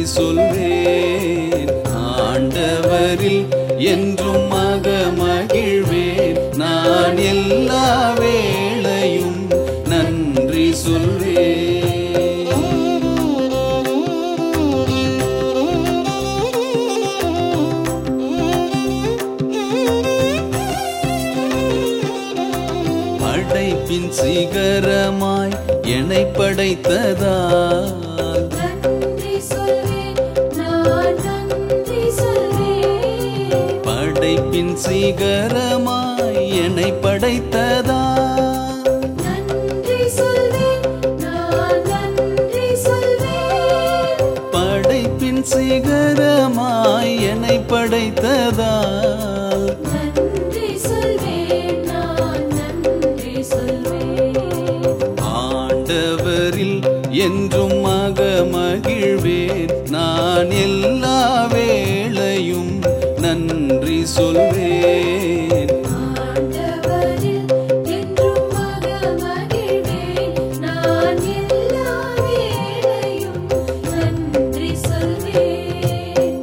சொல்வேன் ஆண்டவரில் என்றும் மக மகிழ்வேன் நான் எல்லா வேளையும் நன்றி சொல்வேன் படைப்பின் சிகரமாய் என்னை படைத்ததால் நன்றி சொல்வேன் நான் நன்றி சொல்வேன் படைப்பின் சிகரமாய் என்னை படைத்ததால் நன்றி சொல்வேன் நான் நன்றி சொல்வேன் படைப்பின் சிகரமாய் என்னை படைத்ததால் நன்றி சொல்வேன் நான் நன்றி சொல்வேன் ஆண்டவரில் என்றும் மக மகிழ்வேன் நான் எல்லா வேளையும் நன்றி சொல்வேன் ஆண்டவரில் என்றும் மக மகிழ்வேன் நான் எல்லா வேளையும் நன்றி சொல்வேன்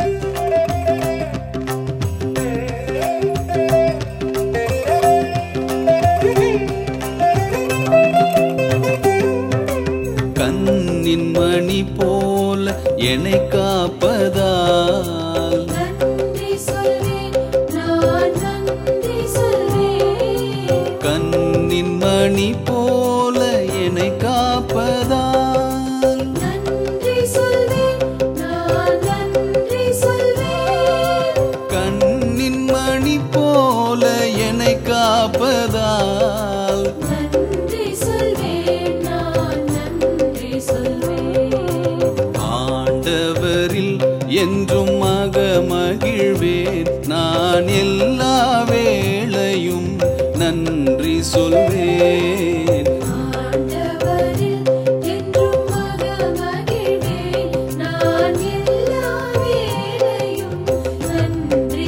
கண்ணின் மணி போல என்னை காப்பதால் நன்றி சொல்வேன் நான் நன்றி சொல்வேன் கண்ணின் மணி போல என்னை காப்பதால் நன்றி சொல்வேன் நான் நன்றி சொல்வேன் கண்ணின் மணி போல என்னை காப்பதால் நன்றி சொல்வேன் நான் நன்றி சொல்வேன் ஆண்டவரில் என்றும் மக மகிழ்வேன் நான் எல்லா வேளையும் நன்றி சொல்வேன் ஆண்டவரில் என்றும் மக மகிழ்வேன் நான் எல்லா வேளையும் நன்றி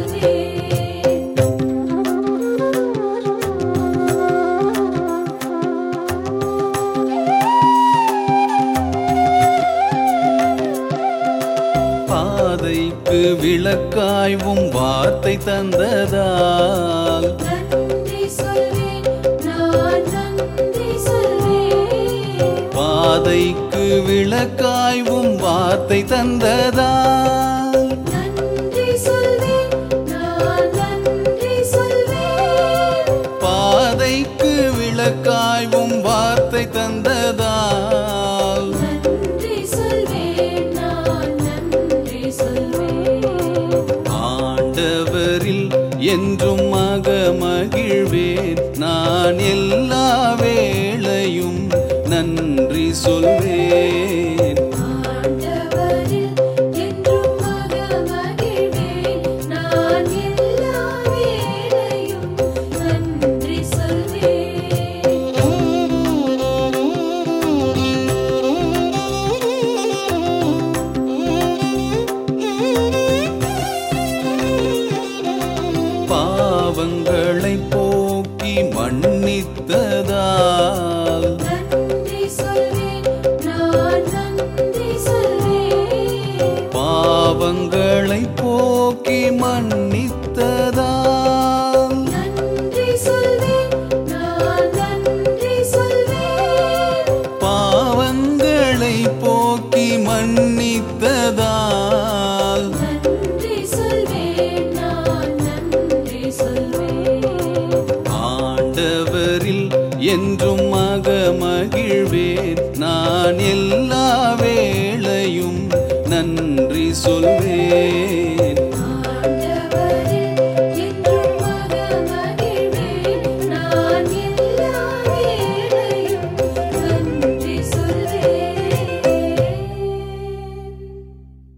பாதைக்கு விளக்காய்வும் வார்த்தை தந்ததால் நன்றி சொல்வேன் நான் நன்றி சொல்வேன் பாதைக்கு விளக்காய்வும் வார்த்தை தந்ததால் நன்றி சொல்வேன் நான் நன்றி சொல்வேன் பாதைக்கு விளக்காய்வும் வார்த்தை தந்ததால் நன்றி சொல்வேன் நான் நன்றி சொல்வேன் ஆண்டவரில் என்றும் மக மகிழ்வேன் நான் எல்லா வேளையும் நன்றி சொல்வேன் ஆண்டவரில் என்றும் மக மகிழ்வேன் நான் எல்லா வேளையும் நன்றி சொல்வேன் பாவங்களை போக்கி மன்னித்ததால் நன்றி சொல்வேன் நான் நன்றி சொல்வேன் பாவங்களை